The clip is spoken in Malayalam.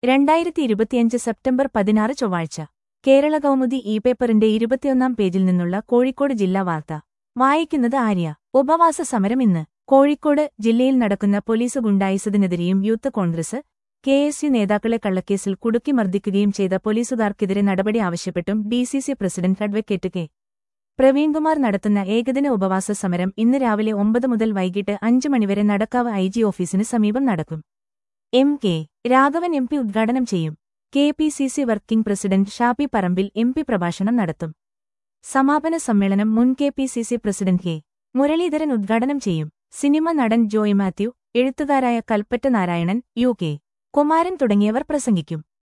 രണ്ടായിരത്തി ഇരുപത്തിയഞ്ച് സെപ്റ്റംബർ പതിനാറ് ചൊവ്വാഴ്ച കേരള കൗമുദി ഇ പേപ്പറിന്റെ ഇരുപത്തിയൊന്നാം പേജിൽ നിന്നുള്ള കോഴിക്കോട് ജില്ലാ വാർത്ത വായിക്കുന്നത് ആര്യ ഉപവാസ സമരം ഇന്ന് കോഴിക്കോട് ജില്ലയിൽ നടക്കുന്ന പോലീസ് ഗുണ്ടായിസതിനെതിരെയും youth Congress K S U നേതാക്കളെ കള്ളക്കേസിൽ കുടുക്കി മർദ്ദിക്കുകയും ചെയ്ത പോലീസുകാർക്കെതിരെ നടപടി ആവശ്യപ്പെട്ടും D C C president advocate K Praveenkumar നടത്തുന്ന ഏകദിന ഉപവാസ സമരം ഇന്ന് രാവിലെ ഒമ്പത് മുതൽ വൈകിട്ട് അഞ്ച് മണിവരെ നടക്കാവ് ഐ ജി ഓഫീസിന് സമീപം നടക്കും M K Raghavan M P ഉദ്ഘാടനം ചെയ്യും K P C C working president Shafi Parambil M P പ്രഭാഷണം നടത്തും സമാപന സമ്മേളനം മുൻ K P C C president K Muraleedharan ഉദ്ഘാടനം ചെയ്യും സിനിമ നടൻ ജോയ് മാത്യു എഴുത്തുകാരായ കൽപ്പറ്റ നാരായണൻ യു കെ കുമാരൻ തുടങ്ങിയവർ പ്രസംഗിക്കും